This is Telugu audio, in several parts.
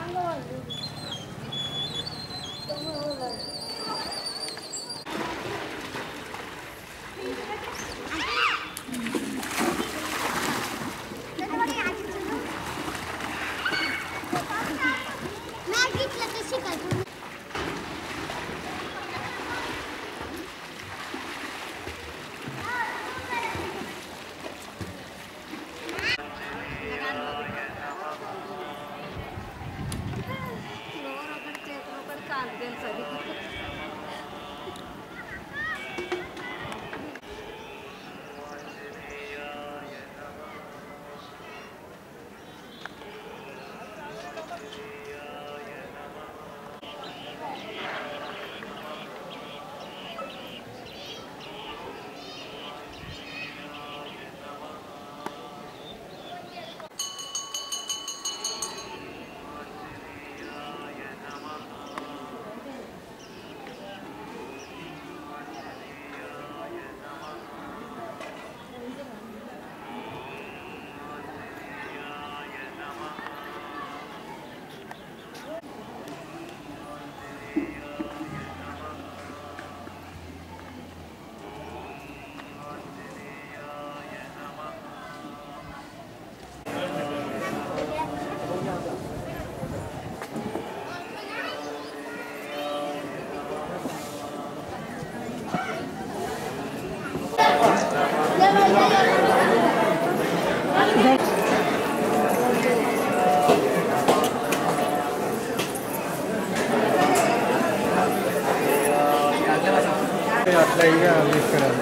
అట్లా ఇక తీసుకురాలి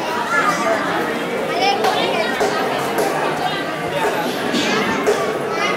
అదే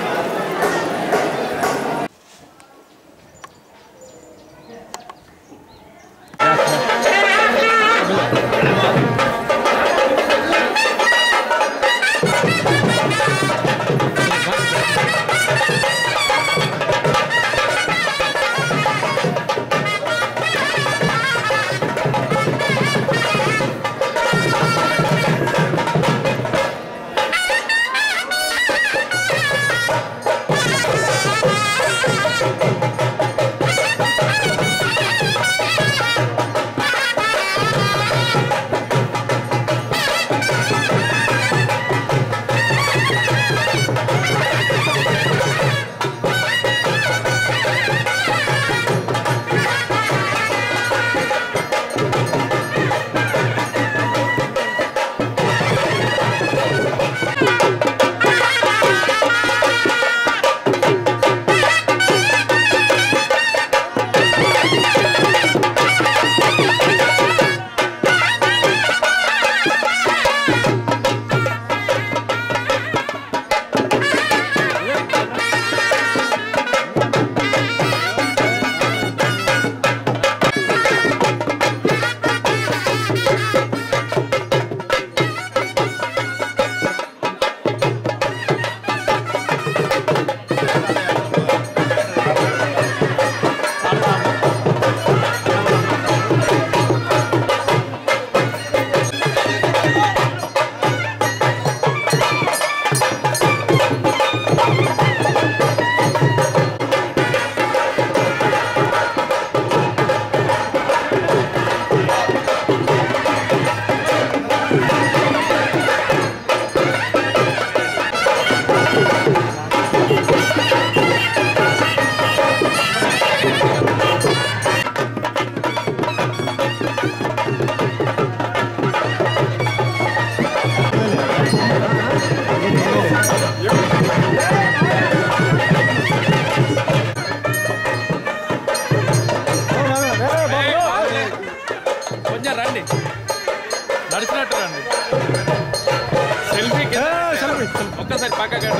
ఒక్కసారి పక్క కట్టు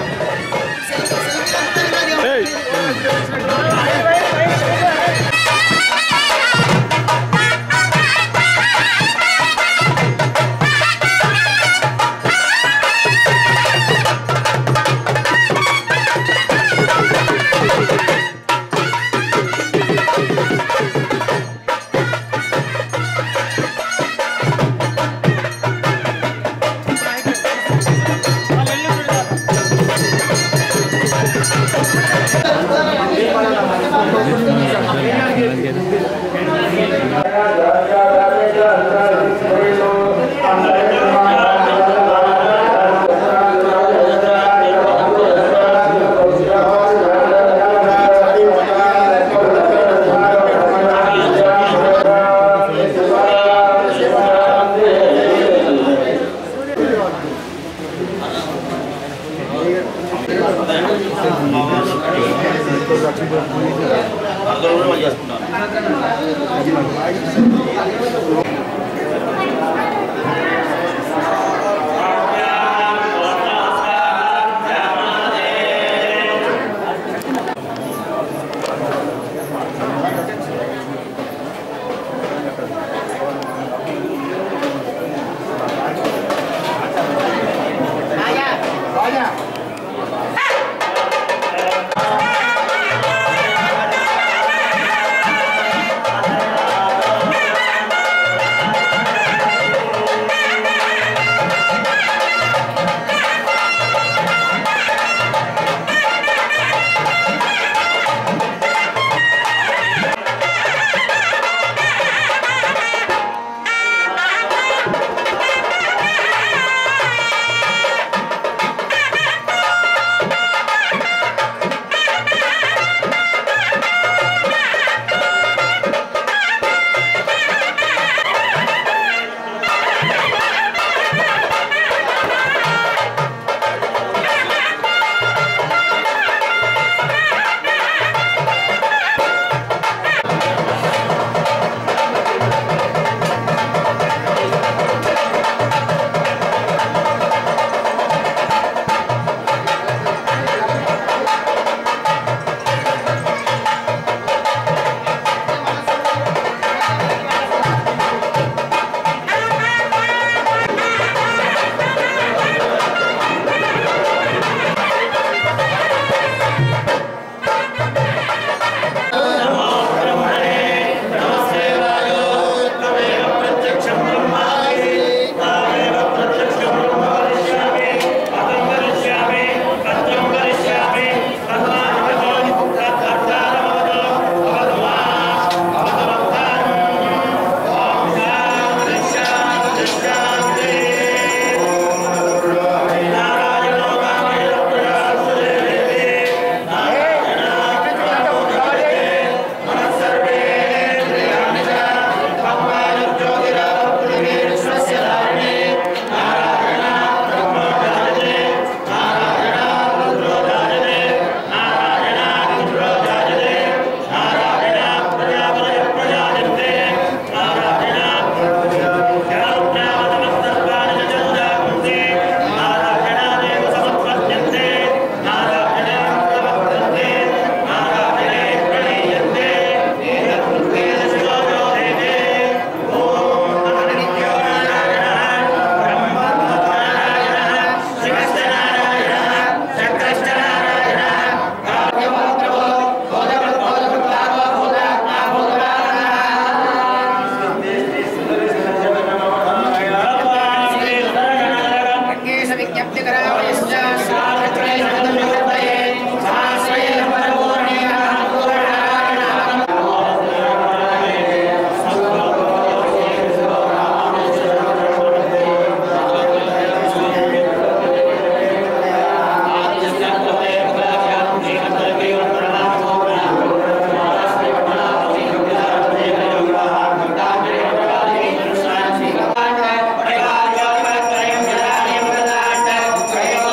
శ్రీ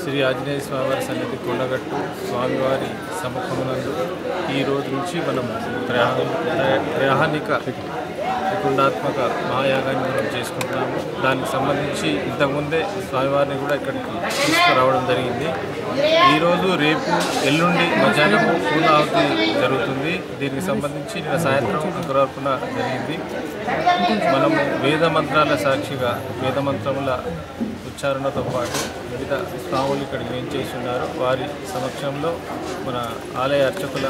శ్రీ ఆంజనేయ స్వామివారి సన్నిధి కొండగట్టు స్వామివారి సముఖమునందు ఈ రోజు నుంచి మనం త్రయాహ త్రయాహానిక త్రికుండాత్మక మహాయాగాన్ని మనం చేసుకుంటున్నాము దానికి సంబంధించి ఇంతకుముందే స్వామివారిని కూడా ఇక్కడికి తీసుకురావడం జరిగింది ఈరోజు రేపు ఎల్లుండి మధ్యాహ్నం పూర్ణాహుతి జరుగుతుంది దీనికి సంబంధించి నిన్న సాయంత్రం అంకురార్పణ జరిగింది మనము వేద మంత్రాల సాక్షిగా వేద మంత్రముల ఉచ్చారణతో పాటు వివిధ స్వాములు ఇక్కడికి వేయించేస్తున్నారు వారి సమక్షంలో మన ఆలయ అర్చకుల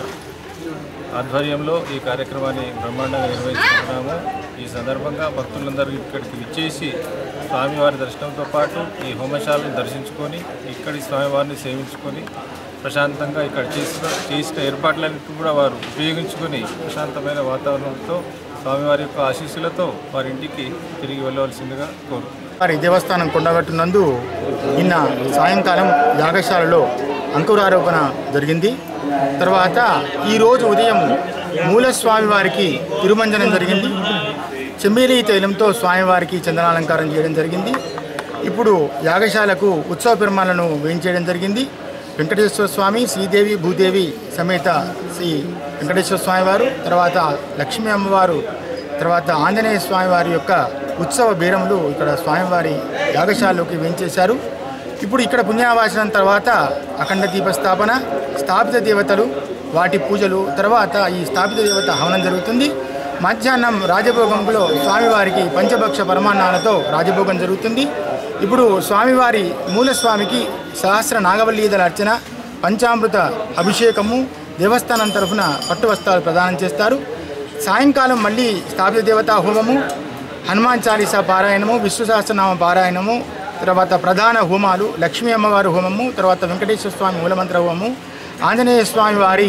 ఆధ్వర్యంలో ఈ కార్యక్రమాన్ని బ్రహ్మాండంగా నిర్వహిస్తున్నాము ఈ సందర్భంగా భక్తులందరూ ఇక్కడికి విచ్చేసి స్వామివారి దర్శనంతో పాటు ఈ హోమశాలను దర్శించుకొని ఇక్కడి స్వామివారిని సేవించుకొని ప్రశాంతంగా ఇక్కడ చేసిన చేసిన ఏర్పాట్లన్నింటినీ కూడా వారు ఉపయోగించుకొని ప్రశాంతమైన వాతావరణంతో స్వామివారి యొక్క ఆశీస్సులతో వారి ఇంటికి తిరిగి వెళ్ళవలసిందిగా కోరుతున్నాను వారి దేవస్థానం కొండగట్టునందు నిన్న సాయంకాలం యాగశాలలో అంకురారోపణ జరిగింది తర్వాత ఈరోజు ఉదయం మూల స్వామివారికి తిరుమంజనం జరిగింది చెమ్మేలి తైలంతో స్వామివారికి చందనాలంకారం చేయడం జరిగింది ఇప్పుడు యాగశాలకు ఉత్సవ పెరుమాలను వేయించేయడం జరిగింది వెంకటేశ్వర స్వామి శ్రీదేవి భూదేవి సమేత శ్రీ వెంకటేశ్వర స్వామి వారు తర్వాత లక్ష్మీ అమ్మవారు తర్వాత ఆంజనేయ స్వామి వారి యొక్క ఉత్సవ బీరములు ఇక్కడ స్వామివారి యాగశాలలోకి వేయించేశారు ఇప్పుడు ఇక్కడ పుణ్యావాసనం తర్వాత అఖండ దీప స్థాపన స్థాపిత దేవతలు వాటి పూజలు తర్వాత ఈ స్థాపిత దేవత హవనం జరుగుతుంది మధ్యాహ్నం రాజభోగంలో స్వామివారికి పంచభక్ష పరమాన్నాలతో రాజభోగం జరుగుతుంది ఇప్పుడు స్వామివారి మూల స్వామికి సహస్ర నాగవల్లీదల అర్చన పంచామృత అభిషేకము దేవస్థానం తరఫున పట్టు వస్త్రాలు ప్రదానం చేస్తారు సాయంకాలం మళ్ళీ స్థాపిత దేవతా హోమము హనుమాన్ చాలీసా పారాయణము విష్ణు సహస్రనామ పారాయణము తర్వాత ప్రధాన హోమాలు లక్ష్మీ అమ్మవారి హోమము తర్వాత వెంకటేశ్వర స్వామి మూలమంత్ర హోమము ఆంజనేయ స్వామి వారి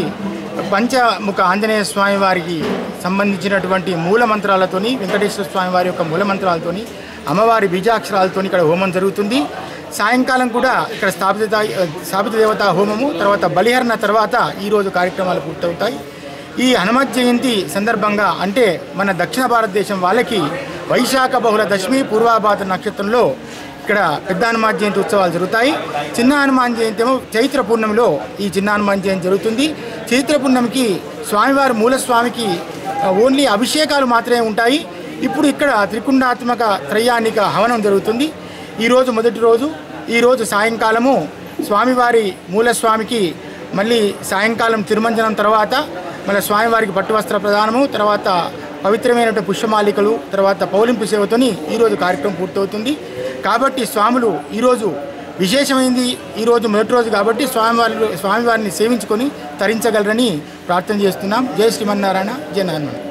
పంచముఖ ఆంజనేయ స్వామి వారికి సంబంధించినటువంటి మూల మంత్రాలతోని వెంకటేశ్వర స్వామి వారి యొక్క మూల మంత్రాలతోని అమ్మవారి బీజాక్షరాలతోని ఇక్కడ హోమం జరుగుతుంది సాయంకాలం కూడా ఇక్కడ స్థాపిత స్థాపిత దేవతా హోమము తర్వాత బలిహరణ తర్వాత ఈరోజు కార్యక్రమాలు పూర్తవుతాయి ఈ హనుమత్ జయంతి సందర్భంగా అంటే మన దక్షిణ భారతదేశం వాళ్ళకి వైశాఖ బహుళ దశమి పూర్వాభాత నక్షత్రంలో ఇక్కడ పెద్ద హనుమాన్ జయంతి ఉత్సవాలు జరుగుతాయి చిన్న హనుమాన్ జయంతి ఏమో చైత్ర పూర్ణమిలో ఈ చిన్న హనుమాన్ జయంతి జరుగుతుంది చైత్ర పూర్ణమికి స్వామివారి మూల స్వామికి ఆ, ఓన్లీ అభిషేకాలు మాత్రమే ఉంటాయి ఇప్పుడు ఇక్కడ త్రికుండాత్మక త్రయాణిక హవనం జరుగుతుంది ఈరోజు మొదటి రోజు ఈరోజు సాయంకాలము స్వామివారి మూల స్వామికి మళ్ళీ సాయంకాలం తిరుమంజనం తర్వాత మళ్ళీ స్వామివారికి పట్టు వస్త్ర ప్రదానము తర్వాత పవిత్రమైనటువంటి పుష్పమాలికలు తర్వాత పౌలింపు సేవతోని ఈరోజు కార్యక్రమం పూర్తవుతుంది కాబట్టి స్వాములు ఈరోజు విశేషమైంది ఈరోజు మొదటి రోజు కాబట్టి స్వామివారి స్వామివారిని సేవించుకొని తరించగలరని ప్రార్థన చేస్తున్నాం జై శ్రీమన్నారాయణ జయ నారాయణ